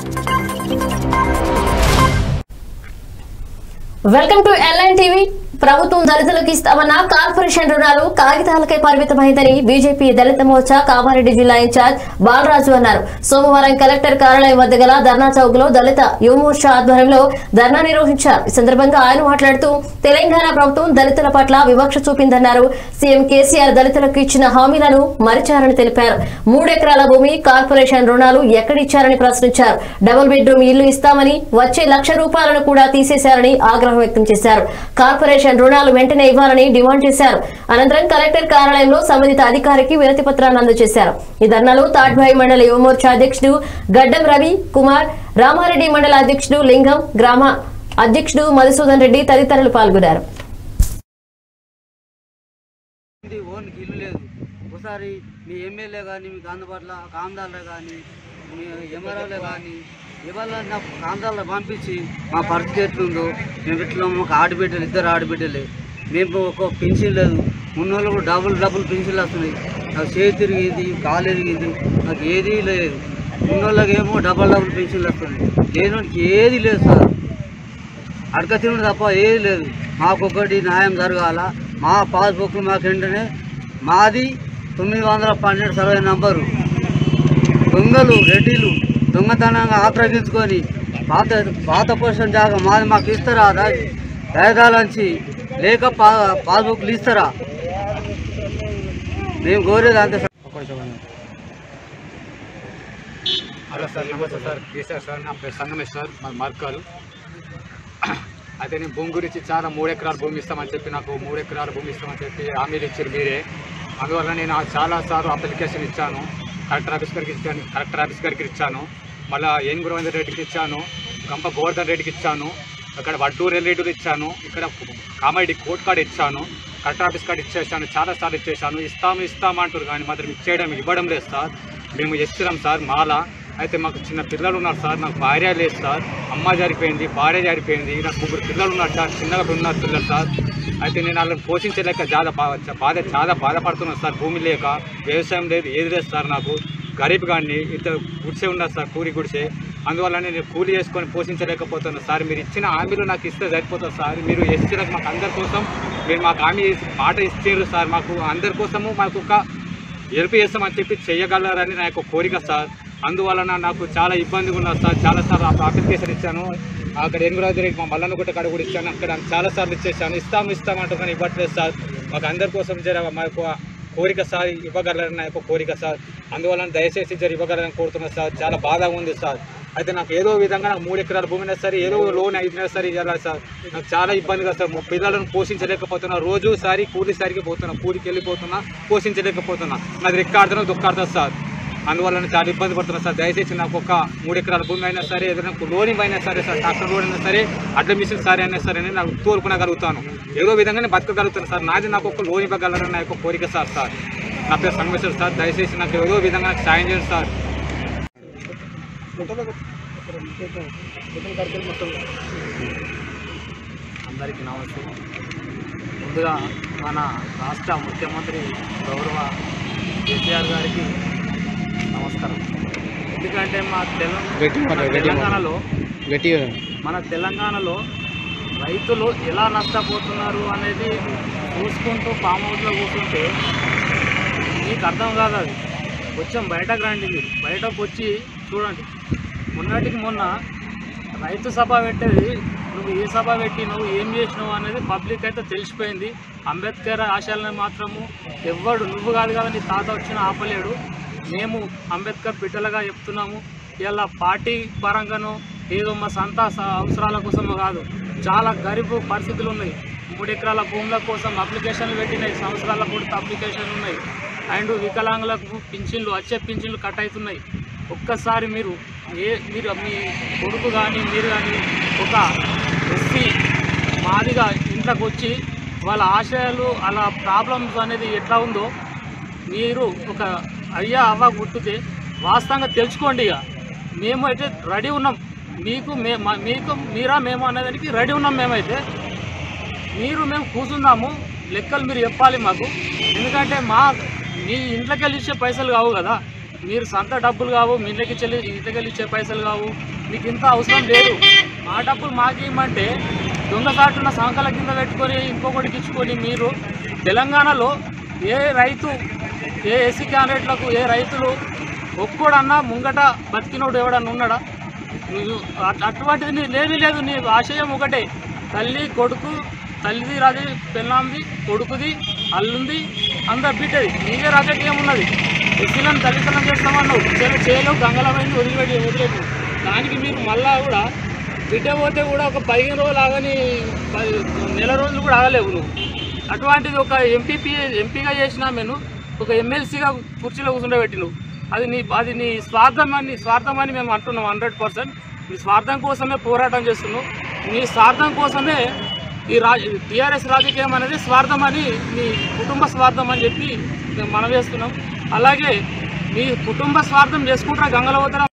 welcome to LN TV ప్రభుత్వం దళితులకు ఇస్తామన్న కార్పొరేషన్ రుణాలు కాగితాలకే పరిమితమైందని బీజేపీ దళిత మోర్చా కామారెడ్డి జిల్లా ఇన్ఛార్జ్ బాలరాజు అన్నారు సోమవారం కలెక్టర్ కార్యాలయం వద్ద గల ధర్నా చౌక్ లో దళిత యువమోర్చా ఆధ్వర్యంలో ధర్నా నిర్వహించారు ఈ సందర్భంగా ఆయన మాట్లాడుతూ తెలంగాణ ప్రభుత్వం దళితుల పట్ల వివక్ష చూపిందన్నారు సీఎం కేసీఆర్ దళితులకు ఇచ్చిన హామీలను మరిచారని తెలిపారు మూడెకరాల భూమి కార్పొరేషన్ రుణాలు ఎక్కడిచ్చారని ప్రశ్నించారు డబుల్ బెడ్రూమ్ ఇల్లు ఇస్తామని వచ్చే లక్ష రూపాయలను కూడా తీసేశారని ఆగ్రహం వ్యక్తం చేశారు కార్పొరేషన్ రుణాలు వెంటనే ఇవ్వాలని డిమాండ్ చేశారు అనంతరం కలెక్టర్ కార్యాలయంలో సంబంధిత అధికారికి వినతి పత్రాన్ని అందజేశారు ఈ ధర్నాలో తాడ్భాయి మండల యువమోర్చా అధ్యక్షుడు గడ్డం రవి కుమార్ రామారెడ్డి మండల అధ్యక్షుడు లింగం గ్రామ అధ్యక్షుడు మధుసూదన్ రెడ్డి తదితరులు పాల్గొన్నారు ఇది ఓన్కి ఇల్లు లేదు ఒకసారి మీ ఎమ్మెల్యే కానీ మీ అందుబాటులో కాందాలే కానీ మీ ఎమ్మెల్యేలే కానీ ఇవాళ నాకు కాందాల్లో పంపించి మా పరిస్థితి ఎట్లుందో మేము ఇట్లా మాకు ఆడబిడ్డలు ఇద్దరు ఆడబిడ్డలే మేము ఒక పెన్షన్ లేదు ఉన్నోళ్ళు కూడా డబుల్ డబుల్ పెన్షన్లు వస్తున్నాయి నాకు చేతి తిరిగింది కాలు ఎరిగింది నాకు ఏదీ లేదు ఉన్నోళ్ళకి ఏమో డబల్ డబుల్ పెన్షన్లు వస్తున్నాయి లేనోడికి ఏది లేదు సార్ అడక తినడం తప్ప ఏది లేదు మాకొకటి న్యాయం జరగాల మా పాస్బుక్లు మాకు వెంటనే మాది తొమ్మిది వందల పన్నెండు సర్వే నంబరు దొంగలు రెడ్డిలు దొంగతనంగా ఆక్రమించుకొని పాత పాత పొజిషన్ జాగా మాది మాకు ఇస్తారా దయదాలంచి లేక పా పాస్బుక్లు ఇస్తారా మేము కోరేది అంతే sir hello sir namaste sir KCR sir నా పేరు సంగమేష్ సార్ మా మార్కాలు అయితే నేను భూమి గురించి చాలా మూడు ఎకరాల భూమి ఇస్తామని చెప్పి నాకు మూడు ఎకరాల భూమి ఇస్తామని చెప్పి హామీలు ఇచ్చారు మీరే అందువల్ల నేను ఆ చాలా సార్లు అప్లికేషన్ ఇచ్చాను కలెక్టర్ ఆఫీస్ గారికి ఇచ్చాను కలెక్టర్ ఆఫీస్ గారికి ఇచ్చాను మళ్ళీ ఏం గురవేంద్ర రెడ్డికి ఇచ్చాను గంప గోవర్ధన్ రెడ్డికి ఇచ్చాను అక్కడ వడ్డూరు రెడ్డికి ఇచ్చాను ఇక్కడ కామారెడ్డి కోర్ట్ కార్డు ఇచ్చాను కలెక్టర్ ఆఫీస్ కార్డు ఇచ్చేసాను చాలా సార్లు ఇచ్చేసాను ఇస్తాము ఇస్తాము అంటారు కానీ మాత్రం ఇచ్చేయడం ఇవ్వడం లేదు సార్ మేము ఇస్తున్నాం సార్ మాల అయితే మాకు చిన్న పిల్లలు ఉన్నారు సార్ నాకు భార్య లేదు సార్ అమ్మ జరిపోయింది భార్య జరిపోయింది నాకు ముగ్గురు పిల్లలు ఉన్నారు సార్ చిన్నగా ఉన్నారు పిల్లలు సార్ అయితే నేను వాళ్ళని పోషించలేక చాలా బా- బాధ చాలా బాధపడుతున్నాను సార్ భూమి లేక వ్యవసాయం లేదు ఏది లేదు సార్ నాకు గరీబ్ గాడిని ఇంత గుడిసే ఉన్నారు సార్ కూలి గుడిసే అందువల్ల నేను కూలి చేసుకొని పోషించలేకపోతున్నాను సార్ మీరు ఇచ్చిన హామీలు నాకు ఇస్తే సరిపోతుంది సార్ మీరు ఎస్టీలకు మాకు అందరి కోసం మీరు మాకు హామీ ఇచ్చి- మాట ఇచ్చారు సార్ మాకు అందరి కోసము మాకు ఒక హెల్ప్ చేస్తామని చెప్పి చేయగలరని నా యొక్క కోరిక సార్ అందువలన నాకు చాలా ఇబ్బందిగా ఉన్నది సార్ చాలా సార్లు అప్లికేషన్ ఇచ్చాను అక్కడ ఎన్గురాజు రెడ్డి మా మల్లన్నగుట్ట కాడ కూడా ఇచ్చాను అక్కడ చాలా సార్లు ఇచ్చేసాను ఇస్తాము ఇస్తామంటూ కానీ ఇవ్వట్లేదు సార్ మాకు అందరి కోసం జర మా యొక్క కోరిక సార్ ఇవ్వగలరని నా యొక్క కోరిక సార్ అందువలన దయచేసి జర ఇవ్వగలరని కోరుతున్నా సార్ చాలా బాధగా ఉంది సార్ అయితే నాకు ఏదో విధంగా నాకు మూడు ఎకరాల భూమి అయినా సరే ఏదో లోన్ అయినా సరే ఇవ్వాలి సార్ నాకు చాలా ఇబ్బందిగా సార్ మా పిల్లలను పోషించలేకపోతున్నా రోజు సారి కూలి సారికి పోతున్నా కూలికి వెళ్ళిపోతున్నా పోషించలేకపోతున్నా నాది రెక్కాడుతున్నా దుక్కాడుతుంది సార్ అందువల్ల నేను చాలా ఇబ్బంది పడుతున్నా సార్ దయచేసి నాకు ఒక మూడు ఎకరాల భూమి అయినా సరే ఏదైనా లోన్ అయినా సరే సార్ ట్రాక్టర్ లోన్ అయినా సరే అడ్ల మిషన్ సరే అయినా సరే అని నాకు తోలుకునగలుగుతాను ఏదో విధంగా నేను బతకగలుగుతాను సార్ నాది నాకు ఒక లోన్ ఇవ్వగలరని నా యొక్క కోరిక సార్ సార్ నా పేరు సంగమేశ్వర్ సార్ దయచేసి నాకు ఏదో విధంగా నాకు సాయం చేయండి సార్ అందరికీ నమస్తే ముందుగా మన రాష్ట్ర ముఖ్యమంత్రి గౌరవ కేసీఆర్ గారికి నమస్కారం ఎందుకంటే మా తెలంగాణ మన తెలంగాణలో మన తెలంగాణలో రైతులు ఎలా నష్టపోతున్నారు అనేది చూసుకుంటూ ఫామ్ హౌస్లో కూర్చుంటే మీకు అర్థం కాదు అది కొంచెం బయటకు రండి మీరు బయటకు వచ్చి చూడండి మొన్నటికి మొన్న రైతు సభ పెట్టేది నువ్వు ఏ సభ పెట్టి నువ్వు ఏం చేసినావు అనేది పబ్లిక్ అయితే తెలిసిపోయింది అంబేద్కర్ ఆశయాలను మాత్రము ఎవ్వడు నువ్వు కాదు కదా నీ తాత వచ్చిన ఆపలేడు మేము అంబేద్కర్ బిడ్డలుగా చెప్తున్నాము ఇలా పార్టీ పరంగాను ఏదో మా సొంత స- అవసరాల కోసమో కాదు చాలా గరీబు పరిస్థితులు ఉన్నాయి మూడు ఎకరాల భూముల కోసం అప్లికేషన్లు పెట్టినాయి సంవత్సరాల కూడా అప్లికేషన్లు ఉన్నాయి అండ్ వికలాంగులకు పింఛన్లు వచ్చే పింఛన్లు కట్ అవుతున్నాయి ఒక్కసారి మీరు ఏ మీరు మీ కొడుకు కానీ మీరు కానీ ఒక ఎస్సీ మాదిగా ఇంట్లోకి వచ్చి వాళ్ళ ఆశయాలు అలా ప్రాబ్లమ్స్ అనేది ఎట్లా ఉందో మీరు ఒక అయ్యా అవ్వ గుర్తుతే వాస్తవంగా తెలుసుకోండి ఇక మేము అయితే రెడీ ఉన్నాం మీకు మే మా- మీకు మీరా మేము అనేదానికి రెడీ ఉన్నాం మేమైతే మీరు మేము కూర్చున్నాము లెక్కలు మీరు చెప్పాలి మాకు ఎందుకంటే మా మీ ఇంట్లోకి వెళ్ళి ఇచ్చే పైసలు కావు కదా మీరు సొంత డబ్బులు కావు మీ ఇంటికి చెల్లి ఇంటికి ఇచ్చే పైసలు కావు మీకు ఇంత అవసరం లేదు మా డబ్బులు మాకు ఇవ్వమంటే దొంగసాటున్న సంకల కింద పెట్టుకొని ఇంకొకటికి ఇచ్చుకొని మీరు తెలంగాణలో ఏ రైతు ఏ ఎస్సీ క్యాండిడేట్లకు ఏ రైతులు ఒక్కడన్నా ముంగట బతికినోడు ఎవడన్నా ఉన్నాడా నువ్వు అట్- అటువంటిది నీ లేని లేదు నీ ఆశయం ఒకటే తల్లి కొడుకు తల్లిది రాజే పెళ్ళాంది కొడుకుది అల్లుంది అందరు బిడ్డది నీదే రాజకీయం ఉన్నది ఎస్సీలను తల్లిదండ్రులు చేస్తామన్నావు చేలు చేలో గంగలమైంది వదిలిపెట్టి వదిలేదు దానికి మీరు మళ్ళా కూడా బిడ్డ పోతే కూడా ఒక పదిహేను రోజులు ఆగని పది- నెల రోజులు కూడా ఆగలేవు నువ్వు అటువంటిది ఒక ఎంపీపీ ఎంపీగా చేసినా నేను ఒక ఎమ్మెల్సీగా కుర్చీలో కూర్చుండబెట్టి నువ్వు అది నీ అది నీ స్వార్థం అని స్వార్థం అని మేము అంటున్నాం హండ్రెడ్ పర్సెంట్ నీ స్వార్థం కోసమే పోరాటం చేస్తున్నావు నీ స్వార్థం కోసమే ఈ రా టీఆర్ఎస్ రాజకీయం అనేది స్వార్థం అని మీ కుటుంబ స్వార్థం అని చెప్పి మేము మనవేస్తున్నాం అలాగే మీ కుటుంబ స్వార్థం చేసుకుంటారా గంగలో పోతారా